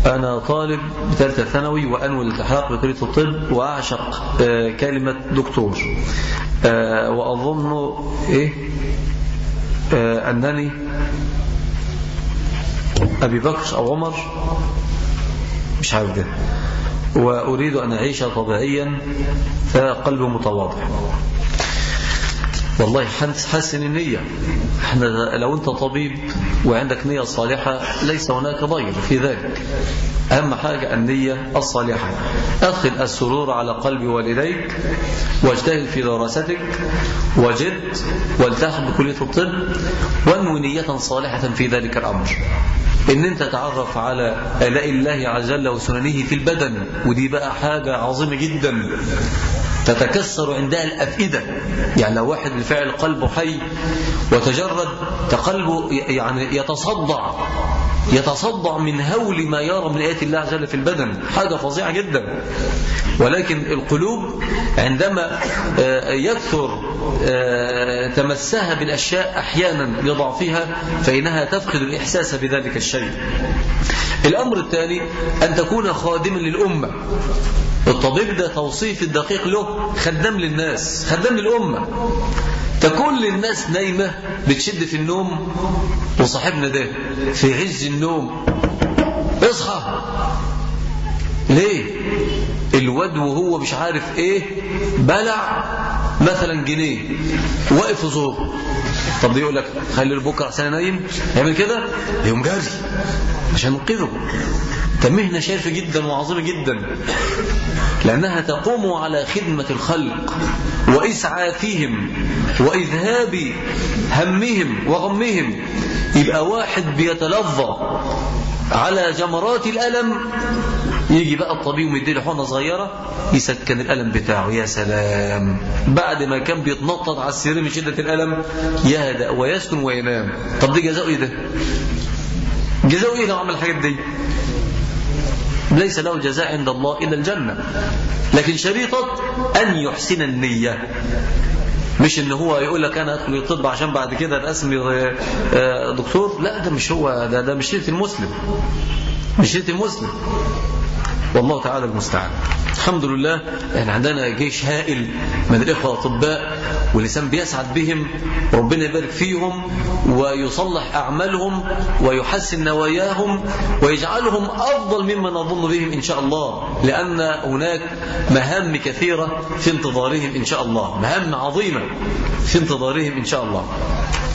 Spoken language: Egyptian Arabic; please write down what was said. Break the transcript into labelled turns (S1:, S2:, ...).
S1: أنا طالب بثالثة ثانوي وأنوي الالتحاق بكلية الطب وأعشق آه، كلمة دكتور آه، وأظن إيه آه، أنني أبي بكر أو عمر مش عارف ده وأريد أن أعيش طبيعيا فقلبي متواضع والله حسن النية احنا لو انت طبيب وعندك نية صالحة ليس هناك ضير في ذلك أهم حاجة النية الصالحة أدخل السرور على قلب والديك واجتهد في دراستك وجد والتحق بكلية الطب وانوي نية صالحة في ذلك الأمر ان انت تعرف على آلاء الله عز وجل وسننه في البدن ودي بقى حاجة عظيمة جدا تتكسر عندها الأفئدة يعني لو واحد بالفعل قلبه حي وتجرد قلبه يعني يتصدع يتصدع من هول ما يرى من آيات الله عز وجل في البدن حاجة فظيعة جدا ولكن القلوب عندما يكثر تمسها بالأشياء أحيانا لضعفها فإنها تفقد الإحساس بذلك الشيء الأمر الثاني أن تكون خادما للأمة الطبيب ده توصيف الدقيق له خدام للناس خدام للأمة تكون للناس نايمة بتشد في النوم وصاحبنا ده في عز النوم اصحى ليه الواد وهو مش عارف ايه بلع مثلا جنيه واقف في زور طب يقول لك خلي بكره عشان نايم يعمل كده يقوم جاري عشان ننقذه ده مهنه شريفه جدا وعظيمه جدا لانها تقوم على خدمه الخلق واسعافهم واذهاب همهم وغمهم يبقى واحد بيتلظى على جمرات الألم يجي بقى الطبيب ويديله حقنه صغيرة يسكن الألم بتاعه يا سلام بعد ما كان بيتنطط على السرير من شدة الألم يهدأ ويسكن وينام طب دي جزاؤه ايه ده جزاؤه ايه لو عمل الحاجات دي ليس له جزاء عند الله إلا الجنة لكن شريطة أن يحسن النية مش ان هو يقول لك انا ادخل الطب عشان بعد كده ابقى اسمي دكتور لا ده مش هو ده ده مش شريط المسلم مش شريط المسلم والله تعالى المستعان الحمد لله احنا عندنا جيش هائل من الاخوه الاطباء واللسان بيسعد بهم وربنا يبارك فيهم ويصلح اعمالهم ويحسن نواياهم ويجعلهم افضل مما نظن بهم ان شاء الله لان هناك مهام كثيره في انتظارهم ان شاء الله مهام عظيمه في انتظارهم ان شاء الله